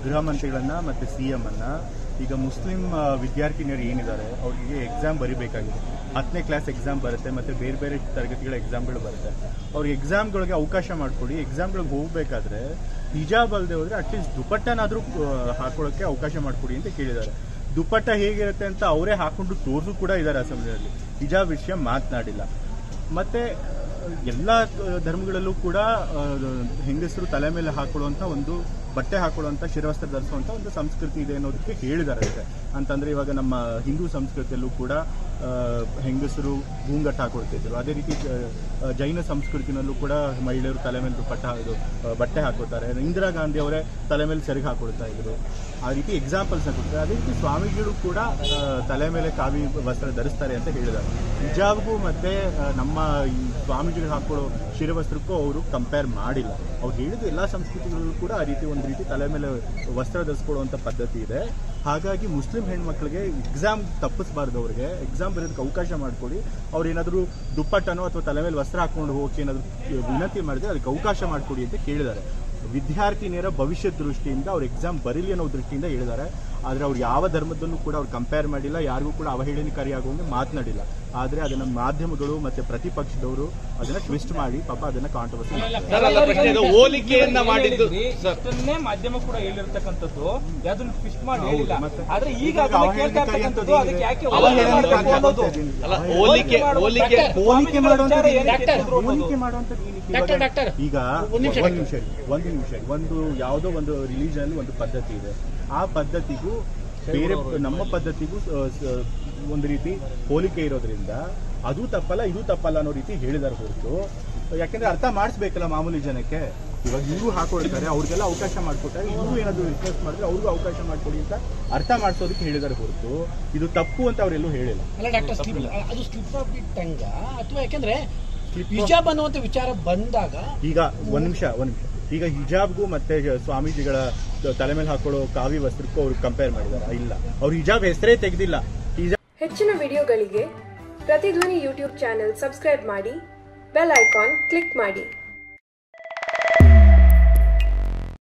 ಗೃಹ ಮಂತ್ರಿಗಳನ್ನ ಮತ್ತೆ C M ಅನ್ನ ಈಗ ಮುಸ್ಲಿಂ ಆ, ವಿದ್ಯಾರ್ಥಿನಿಯರು ಏನಿದ್ದಾರೆ ಅವರಿಗೆ ಎಕ್ಸಾಮ್ ಬರಿಬೇಕಾಗಿದೆ ಹತ್ತನೇ ಕ್ಲಾಸ್ ಎಕ್ಸಾಮ್ ಬರುತ್ತೆ ಮತ್ತೆ ಬೇರೆ ಬೇರೆ ತರಗತಿಗಳ ಎಕ್ಸಾಮ್ಗಳು ಬರುತ್ತೆ ಅವ್ರಿಗೆ ಎಕ್ಸಾಮ್ಗಳಿಗೆ ಅವಕಾಶ ಮಾಡಿಕೊಡಿ ಎಕ್ಸಾಮ್ಗಳಿಗೆ ಹೋಗ್ಬೇಕಾದ್ರೆ ಹಿಜಾಬ್ ಅಲ್ಲದೆ ಹೋದ್ರೆ ಅಟ್ಲೀಸ್ಟ್ ದುಪಟ್ಟನಾದ್ರೂ ಆ, ಹಾಕೊಳ್ಳೋಕೆ ಅವಕಾಶ ಮಾಡಿಕೊಡಿ ಅಂತ ಕೇಳಿದ್ದಾರೆ ದುಪಟ್ಟ ಹೇಗಿರುತ್ತೆ ಅಂತ ಅವರೇ ಹಾಕೊಂಡು ತೋರಿಸು ಕೂಡ ಇದ್ದಾರೆ ಅಸೆಂಬ್ಲಿಯಲ್ಲಿ ಹಿಜಾಬ್ ವಿಷಯ ಮಾತನಾಡಿಲ್ಲ ಮತ್ತೆ ಎಲ್ಲ ಧರ್ಮಗಳಲ್ಲೂ ಕೂಡ ಆ, ಹೆಂಗಸರು ತಲೆ ಮೇಲೆ ಹಾಕೊಳ್ಳುವಂತ ಒಂದು ಬಟ್ಟೆ ಹಾಕೊಳ್ಳುವಂತ ಶಿರವಸ್ತ್ರ ಧರಿಸುವಂತ ಒಂದು ಸಂಸ್ಕೃತಿ ಇದೆ ಅನ್ನೋದಕ್ಕೆ ಹೇಳಿದ್ದಾರೆ ಅಷ್ಟೇ ಅಂತಂದ್ರೆ ಇವಾಗ ನಮ್ಮ ಹಿಂದೂ ಸಂಸ್ಕೃತಿಯಲ್ಲೂ ಕೂಡ ಆ, ಹೆಂಗಸರು ಗೂಂಗಟ್ ಹಾಕೊಳ್ತಿದ್ರು ಅದೇ ರೀತಿ ಆ, ಜೈನ ಸಂಸ್ಕೃತಿನಲ್ಲೂ ಕೂಡ ಮಹಿಳೆಯರು ತಲೆ ಮೇಲೆ ದುಪ್ಪಟ್ಟ ಇದು ಆ, ಬಟ್ಟೆ ಹಾಕೋತಾರೆ ಇಂದಿರಾ ಗಾಂಧಿ ಅವರೇ ತಲೆ ಮೇಲೆ ಸೆರಗು ಹಾಕೊಳ್ತಾ ಇದ್ರು ಆ ರೀತಿ ಎಕ್ಸಾಂಪಲ್ಸ್ ಕೊಡ್ತಾರೆ ಅದೇ ರೀತಿ ಸ್ವಾಮೀಜಿಗಳು ಕೂಡ ಆ, ತಲೆ ಮೇಲೆ ಕಾವಿ ವಸ್ತ್ರ ಧರಿಸ್ತಾರೆ ಅಂತ ಹೇಳಿದ್ದಾರೆ ಹಿಜಾಬ್ಗೂ ಮತ್ತೆ ಆ, ನಮ್ಮ ಈ ಸ್ವಾಮೀಜಿಗಳು ಹಾಕೊಳ್ಳೋ ಶಿರವಸ್ತ್ರಕ್ಕೂ ಅವರು ಕಂಪೇರ್ ಮಾಡಿಲ್ಲ ಅವ್ರು ಹೇಳಿದ ಎಲ್ಲ ಸಂಸ್ಕೃತಿಗಳಲ್ಲೂ ಕೂಡ ಆ ರೀತಿ ಒಂದು ರೀತಿ ತಲೆ ಮೇಲೆ ವಸ್ತ್ರ ಧರಿಸ್ಕೊಳ್ಳುವಂಥ ಪದ್ಧತಿ ಇದೆ ಹಾಗಾಗಿ ಮುಸ್ಲಿಂ ಹೆಣ್ಮಕ್ಳಿಗೆ ಎಕ್ಸಾಮ್ ತಪ್ಪಿಸಬಾರ್ದು ಅವ್ರಿಗೆ ಎಕ್ಸಾಮ್ ಬರೆಯೋದಕ್ಕೆ ಅವಕಾಶ ಮಾಡಿಕೊಡಿ ಅವ್ರು ಏನಾದರೂ ದುಪ್ಪಟ್ಟನೋ ಅಥವಾ ತಲೆ ಮೇಲೆ ವಸ್ತ್ರ ಹಾಕೊಂಡು ಹೋಗಿ ಏನಾದರೂ ವಿನಂತಿ ಮಾಡಿದ್ರೆ ಅದಕ್ಕೆ ಅವಕಾಶ ಮಾಡಿಕೊಡಿ ಅಂತ ಕೇಳಿದ್ದಾರೆ ವಿದ್ಯಾರ್ಥಿನಿಯರ ಭವಿಷ್ಯ ದೃಷ್ಟಿಯಿಂದ ಅವ್ರು ಎಕ್ಸಾಮ್ ಬರೀಲಿ ಅನ್ನೋ ದೃಷ್ಟಿಯಿಂದ ಹೇಳಿದ್ದಾರೆ ಆದರೆ ಅವ್ರು ಯಾವ ಧರ್ಮದಲ್ಲೂ ಕೂಡ ಅವ್ರು ಕಂಪೇರ್ ಮಾಡಿಲ್ಲ ಯಾರಿಗೂ ಕೂಡ ಅವಹೇಳನಕಾರಿಯಾಗುವಂಗೆ ಮಾತನಾಡಿಲ್ಲ ಆದರೆ ಅದನ್ನ ಮಾಧ್ಯಮಗಳು ಮತ್ತೆ ಪ್ರತಿಪಕ್ಷದವರು ಅದನ್ನ ಟ್ವಿಸ್ಟ್ ಮಾಡಿ ಪಾಪ ಅದನ್ನ ಕಾಂಟ್ರವರ್ಸಿ ಸರ್ ಅಲ್ಲ ಪ್ರಶ್ನೆ ಇದು ಹೋಲಿಕೆಯನ್ನ ಮಾಡಿದ್ದು ಸರ್ ಇಷ್ಟನ್ನೇ ಮಾಧ್ಯಮ ಕೂಡ ಹೇಳಿರ್ತಕ್ಕಂಥದ್ದು ಯಾವ್ದನ್ನ ಫಿಸ್ಟ್ ಮಾಡಿ ಹೌದು, ಹೇಳಿಲ್ಲ ಮತ್ತೆ ಆದ್ರೆ ಈಗ ಇವಾಗ ಅದನ್ನ ಕೇಳ್ತಾ ಅವಹೇಳನಕಾರಿ ಇರ್ತಕ್ಕಂಥದ್ದು ಅಂತ ಅದಕ್ಕೆ ಯಾಕೆ ಅವಹೇಳನಕಾರಿ ಹೋಲಿಕೆ ಮಾಡಬೇಕು ಅನ್ನೋದು ಅಲ್ಲ ಹೋಲಿಕೆ ಹೋಲಿಕೆ ಹೋಲಿಕೆ ಮಾಡುವಂಥದ್ದು ವಿಚಾರ ಏನಕ್ಕೆ ಏನಿದೆ? ಎತ್ತಿದ್ರು ಅನ್ನೋದು. ಹೋಲಿಕೆ ಮಾಡುವಂಥದ್ದು ಏನಕ್ಕೆ? ಡಾಕ್ಟರ್, ಇವಾಗ ಡಾಕ್ಟರ್. ಈಗ ಒಂದ್ ನಿಮಿಷ ಒಂದು ನಿಮಿಷ ಇರಿ, ಒಂದು ನಿಮಿಷ ಇರಿ. ಒಂದು ಯಾವುದೋ ಒಂದು ರಿಲಿಜನ್ ಅಲ್ಲಿ ಒಂದು ಪದ್ಧತಿ ಇದೆ ಆ ಪದ್ಧತಿಗೂ ಬೇರೆ ನಮ್ಮ ಪದ್ಧತಿಗೂ ಸ- ಸ- ಒಂದು ರೀತಿ ಹೋಲಿಕೆ ಇರೋದ್ರಿಂದ ಅದು ತಪ್ಪಲ್ಲ ಇದು ತಪ್ಪಲ್ಲ ಅನ್ನೋ ರೀತಿ ಹೇಳಿದಾರೆ ಹೊರತು ಯಾಕೆಂದ್ರೆ ಅರ್ಥ ಮಾಡಿಸ್ಬೇಕಲ್ಲ ಮಾಮೂಲಿ ಜನಕ್ಕೆ ಇವಾಗ ಇವರು ಹಾಕೊಳ್ತಾರೆ ಅವ್ರಿಗೆಲ್ಲ ಅವಕಾಶ ಮಾಡಿಕೊಟ್ಟಾಗ ಇವರು ಏನಾದ್ರು ರಿಕ್ವೆಸ್ಟ್ ಮಾಡಿದ್ರೆ ಅವ್ರಿಗೂ ಅವಕಾಶ ಮಾಡಿಕೊಡಿ ಅಂತ ಅರ್ಥ ಮಾಡಿಸೋದಕ್ಕೆ ಹೇಳಿದಾರೆ ಹೊರತು ಇದು ತಪ್ಪು ಅಂತ ಅವರೆಲ್ಲೂ ಹೇಳಿಲ್ಲ ಅಲ್ಲ ಡಾಕ್ಟರ್ ಸ್ಲಿಪ್ ಅದು ಸ್ಲಿಪ್ ಆಫ್ ದಿ ಟಂಗ ಅಥವಾ ಯಾಕಂದ್ರೆ ಹಿಜಾಬ್ ಅನ್ನುವಂಥ ವಿಚಾರ ಬಂದಾಗ ಈಗ ಒಂದ್ ನಿಮಿಷ ಒಂದ್ ನಿಮಿಷ ಈಗ ಹಿಜಾಬ್ಗೂ ಮತ್ತೆ ಸ್ವಾಮೀಜಿಗಳ ತಲೆ ಮೇಲೆ ಹಾಕೊಳ್ಳೋ ಕಾವಿ ವಸ್ತ್ರಕ್ಕೂ ಅವ್ರು ಕಂಪೇರ್ ಮಾಡಿದಾರ ಇಲ್ಲ ಅವ್ರು ಹಿಜಾಬ್ ಹೆಸರೇ ತೆಗೆದಿಲ್ಲ ಹಿಜಾಬ್ ಹೆಚ್ಚಿನ ವಿಡಿಯೋಗಳಿಗೆ ಪ್ರತಿಧ್ವನಿ ಯೂಟ್ಯೂಬ್ ಚಾನೆಲ್ ಸಬ್ಸ್ಕ್ರೈಬ್ ಮಾಡಿ ಬೆಲ್ ಐಕಾನ್ ಕ್ಲಿಕ್ ಮಾಡಿ